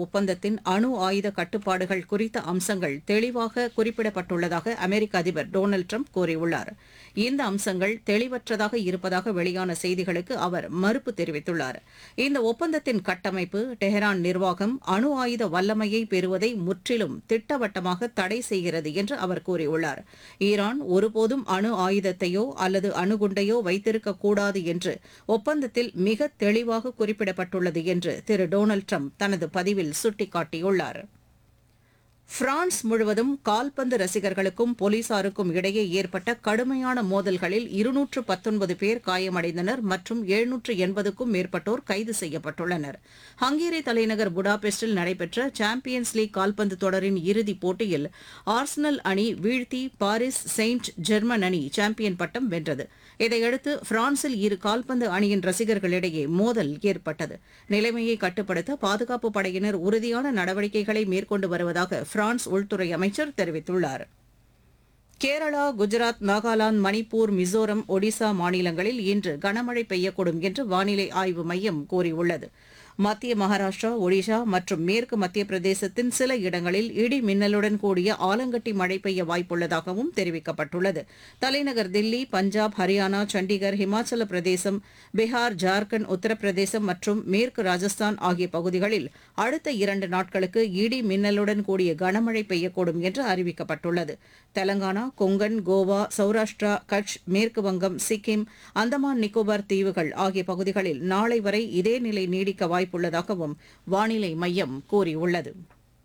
ஒப்பந்தத்தின் அணு ஆயுத கட்டுப்பாடுகள் குறித்த அம்சங்கள் தெளிவாக குறிப்பிடப்பட்டுள்ளதாக அமெரிக்க அதிபர் டொனால்டு ட்ரம்ப் கூறியுள்ளார் இந்த அம்சங்கள் தெளிவற்றதாக இருப்பதாக வெளியான செய்திகளுக்கு அவர் மறுப்பு தெரிவித்துள்ளார் இந்த ஒப்பந்தத்தின் கட்டமைப்பு டெஹரான் நிர்வாகம் அணு ஆயுத வல்லமையை பெறுவதை முற்றிலும் திட்டவட்டமாக தடை செய்கிறது என்று அவர் கூறியுள்ளார் ஈரான் ஒருபோதும் அணு ஆயுதத்தையோ அல்லது அணுகுண்டையோ வைத்திருக்கக்கூடாது என்று ஒப்பந்தத்தில் மிக தெளிவாக குறிப்பிடப்பட்டுள்ளது என்று திரு டொனால்டு ட்ரம்ப் தனது பதிவில் சுட்டிக்காட்டியுள்ளார் பிரான்ஸ் முழுவதும் கால்பந்து ரசிகர்களுக்கும் போலீசாருக்கும் இடையே ஏற்பட்ட கடுமையான மோதல்களில் இருநூற்று பத்தொன்பது பேர் காயமடைந்தனர் மற்றும் எழுநூற்று எண்பதுக்கும் மேற்பட்டோர் கைது செய்யப்பட்டுள்ளனர் ஹங்கேரி தலைநகர் புடாபெஸ்டில் நடைபெற்ற சாம்பியன்ஸ் லீக் கால்பந்து தொடரின் இறுதிப் போட்டியில் ஆர்சனல் அணி வீழ்த்தி பாரிஸ் செயின்ட் ஜெர்மன் அணி சாம்பியன் பட்டம் வென்றது இதையடுத்து பிரான்சில் இரு கால்பந்து அணியின் ரசிகர்களிடையே மோதல் ஏற்பட்டது நிலைமையை கட்டுப்படுத்த பாதுகாப்பு படையினர் உறுதியான நடவடிக்கைகளை மேற்கொண்டு வருவதாக பிரான்ஸ் உள்துறை அமைச்சர் தெரிவித்துள்ளார் கேரளா குஜராத் நாகாலாந்து மணிப்பூர் மிசோரம் ஒடிசா மாநிலங்களில் இன்று கனமழை பெய்யக்கூடும் என்று வானிலை ஆய்வு மையம் கூறியுள்ளது மத்திய மகாராஷ்டிரா ஒடிஷா மற்றும் மேற்கு மத்திய பிரதேசத்தின் சில இடங்களில் இடி மின்னலுடன் கூடிய ஆலங்கட்டி மழை பெய்ய வாய்ப்புள்ளதாகவும் தெரிவிக்கப்பட்டுள்ளது தலைநகர் தில்லி பஞ்சாப் ஹரியானா சண்டிகர் ஹிமாச்சல பிரதேசம் பீகார் ஜார்க்கண்ட் உத்தரப்பிரதேசம் மற்றும் மேற்கு ராஜஸ்தான் ஆகிய பகுதிகளில் அடுத்த இரண்டு நாட்களுக்கு இடி மின்னலுடன் கூடிய கனமழை பெய்யக்கூடும் என்று அறிவிக்கப்பட்டுள்ளது தெலங்கானா கொங்கன் கோவா சௌராஷ்டிரா கட்ச் மேற்கு வங்கம் சிக்கிம் அந்தமான் நிக்கோபார் தீவுகள் ஆகிய பகுதிகளில் நாளை வரை இதே நிலை நீடிக்க வாய்ப்புள்ளதாகவும் வானிலை மையம் கூறியுள்ளது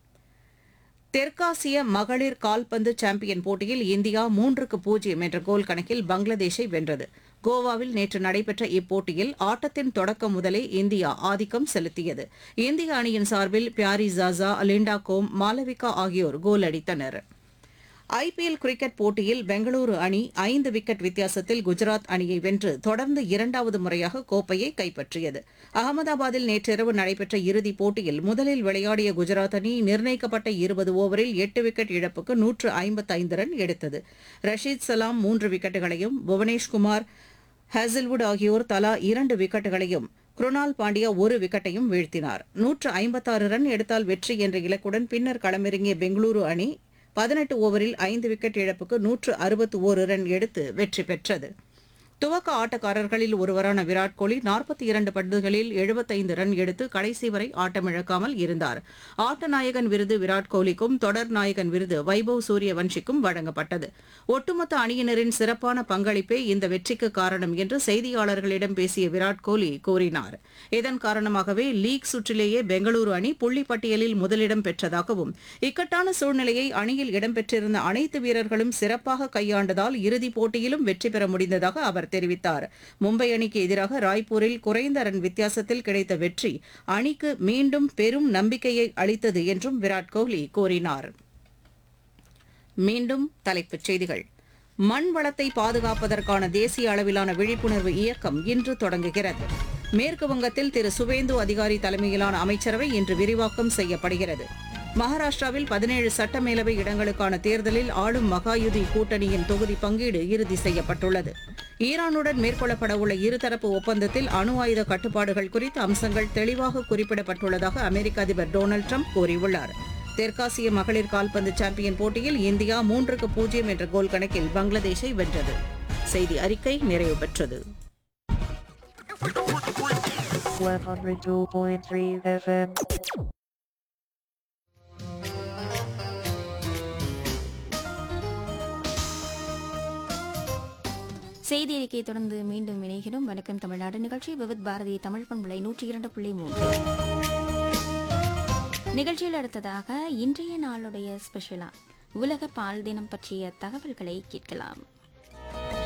தெற்காசிய மகளிர் கால்பந்து சாம்பியன் போட்டியில் இந்தியா மூன்றுக்கு பூஜ்ஜியம் என்ற கோல் கணக்கில் பங்களாதேஷை வென்றது கோவாவில் நேற்று நடைபெற்ற இப்போட்டியில் ஆட்டத்தின் தொடக்கம் முதலே இந்தியா ஆதிக்கம் செலுத்தியது இந்திய அணியின் சார்பில் பியாரி ஜாசா லிண்டா கோம் மாலவிகா ஆகியோர் கோல் அடித்தனர் ஐபிஎல் கிரிக்கெட் போட்டியில் பெங்களூரு அணி ஐந்து விக்கெட் வித்தியாசத்தில் குஜராத் அணியை வென்று தொடர்ந்து இரண்டாவது முறையாக கோப்பையை கைப்பற்றியது அகமதாபாத்தில் நேற்றிரவு நடைபெற்ற இறுதிப் போட்டியில் முதலில் விளையாடிய குஜராத் அணி நிர்ணயிக்கப்பட்ட இருபது ஓவரில் எட்டு விக்கெட் இழப்புக்கு நூற்று ஐம்பத்தைந்து ரன் எடுத்தது ரஷீத் சலாம் மூன்று விக்கெட்டுகளையும் புவனேஷ்குமார் ஹேசில்வுட் ஆகியோர் தலா இரண்டு விக்கெட்டுகளையும் குருணால் பாண்டியா ஒரு விக்கெட்டையும் வீழ்த்தினார் நூற்று ஐம்பத்தாறு ரன் எடுத்தால் வெற்றி என்ற இலக்குடன் பின்னர் களமிறங்கிய பெங்களூரு அணி பதினெட்டு ஓவரில் ஐந்து விக்கெட் இழப்புக்கு நூற்று அறுபத்து ஓரு ரன் எடுத்து வெற்றி பெற்றது துவக்க ஆட்டக்காரர்களில் ஒருவரான விராட் கோலி நாற்பத்தி இரண்டு பந்துகளில் எழுபத்தைந்து ரன் எடுத்து கடைசி வரை ஆட்டமிழக்காமல் இருந்தார் ஆட்ட நாயகன் விருது விராட் கோலிக்கும் தொடர் நாயகன் விருது வைபவ் சூரியவன்ஷிக்கும் வழங்கப்பட்டது ஒட்டுமொத்த அணியினரின் சிறப்பான பங்களிப்பே இந்த வெற்றிக்கு காரணம் என்று செய்தியாளர்களிடம் பேசிய விராட் கோலி கூறினார் இதன் காரணமாகவே லீக் சுற்றிலேயே பெங்களூரு அணி புள்ளி பட்டியலில் முதலிடம் பெற்றதாகவும் இக்கட்டான சூழ்நிலையை அணியில் இடம்பெற்றிருந்த அனைத்து வீரர்களும் சிறப்பாக கையாண்டதால் இறுதிப் போட்டியிலும் வெற்றி பெற முடிந்ததாக அவர் தெரிவித்தார் மும்பை அணிக்கு எதிராக ராய்ப்பூரில் குறைந்த ரன் வித்தியாசத்தில் கிடைத்த வெற்றி அணிக்கு மீண்டும் பெரும் நம்பிக்கையை அளித்தது என்றும் விராட் கோலி கூறினார் மீண்டும் தலைப்புச் செய்திகள் மண் வளத்தை பாதுகாப்பதற்கான தேசிய அளவிலான விழிப்புணர்வு இயக்கம் இன்று தொடங்குகிறது மேற்கு வங்கத்தில் திரு சுவேந்து அதிகாரி தலைமையிலான அமைச்சரவை இன்று விரிவாக்கம் செய்யப்படுகிறது மகாராஷ்டிராவில் பதினேழு சட்டமேலவை இடங்களுக்கான தேர்தலில் ஆளும் மகாயுதி கூட்டணியின் தொகுதி பங்கீடு இறுதி செய்யப்பட்டுள்ளது ஈரானுடன் மேற்கொள்ளப்படவுள்ள இருதரப்பு ஒப்பந்தத்தில் அணு ஆயுத கட்டுப்பாடுகள் குறித்த அம்சங்கள் தெளிவாக குறிப்பிடப்பட்டுள்ளதாக அமெரிக்க அதிபர் டொனால்டு ட்ரம்ப் கூறியுள்ளார் தெற்காசிய மகளிர் கால்பந்து சாம்பியன் போட்டியில் இந்தியா மூன்றுக்கு பூஜ்ஜியம் என்ற கோல் கணக்கில் பங்களாதேஷை வென்றது செய்தி அறிக்கை நிறைவு பெற்றது 102.3 FM. செய்தி அறிக்கையை தொடர்ந்து மீண்டும் இணைகிறோம் வணக்கம் தமிழ்நாடு நிகழ்ச்சி விவித் பாரதி தமிழ் பண்புலை நூற்றி இரண்டு புள்ளி மூன்று நிகழ்ச்சியில் அடுத்ததாக இன்றைய நாளுடைய ஸ்பெஷலா உலக பால் தினம் பற்றிய தகவல்களை கேட்கலாம்